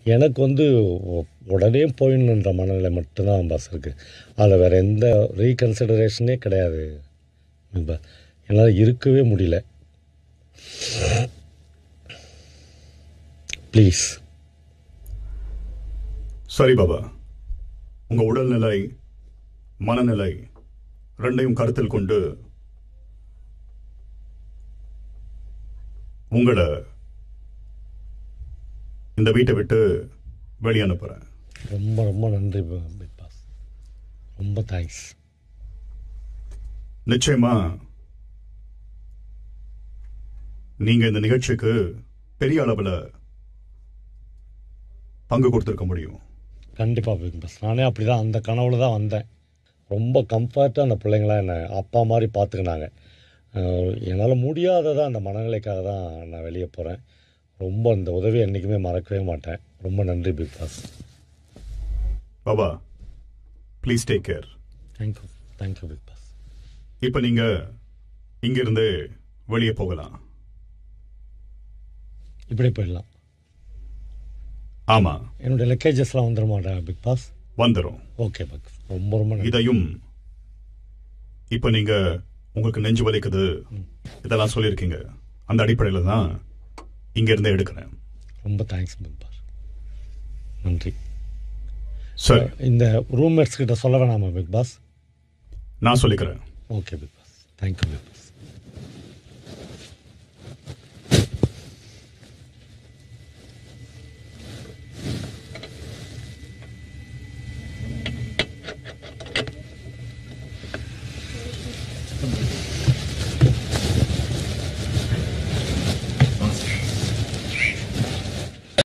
எனக்கு வந்து உ- உடனே போயிடணுன்ற மனநிலை மட்டும்தான் பாஸ் இருக்குது அதில் வேறு எந்த ரீகன்சிடரேஷனே கிடையாது இப்போ என்னால் இருக்கவே முடியல ப்ளீஸ் சரி பாபா உங்க உடல்நிலை மனநிலை ரெண்டையும் கருத்தில் கொண்டு உங்களை இந்த வீட்டை விட்டு வெளியே அனுப்புறேன் ரொம்ப ரொம்ப நன்றி பிக் பாஸ் ரொம்ப தேங்க்ஸ் நிச்சயமா நீங்க இந்த நிகழ்ச்சிக்கு பெரிய அளவுல பங்கு கொடுத்திருக்க முடியும் கண்டிப்பாக பிக் பாஸ் நானே அப்படி தான் அந்த கனவுல தான் வந்தேன் ரொம்ப கம்ஃபர்ட்டாக அந்த பிள்ளைங்களாம் என்னை அப்பா மாதிரி பார்த்துக்கினாங்க என்னால் முடியாததா அந்த மனநிலைக்காக தான் நான் வெளியே போகிறேன் ரொம்ப அந்த உதவி என்றைக்குமே மறக்கவே மாட்டேன் ரொம்ப நன்றி Bigg Boss Baba please take care thank you thank you Bigg Boss இப்ப நீங்க இங்கிருந்து வெளியே போகலாம் இப்படி போயிடலாம் ஆமா என்னுடைய லக்கேஜஸ்லாம் வந்துட மாட்டேன் பிக் பாஸ் வந்துரும் ஓகே பிக் ரொம்ப ரொம்ப நன்றி இதையும் இப்ப நீங்க உங்களுக்கு நெஞ்சு வலிக்குது இதெல்லாம் சொல்லியிருக்கீங்க அந்த அடிப்படையில தான் இங்க இருந்து எடுக்கிறேன் ரொம்ப தேங்க்ஸ் பிக் பாஸ் நன்றி சரி இந்த ரூம்மேட்ஸ் கிட்ட சொல்ல வேணாமா பிக் பாஸ் நான் சொல்லிக்கிறேன் okay Bigg Boss thank you Bigg pass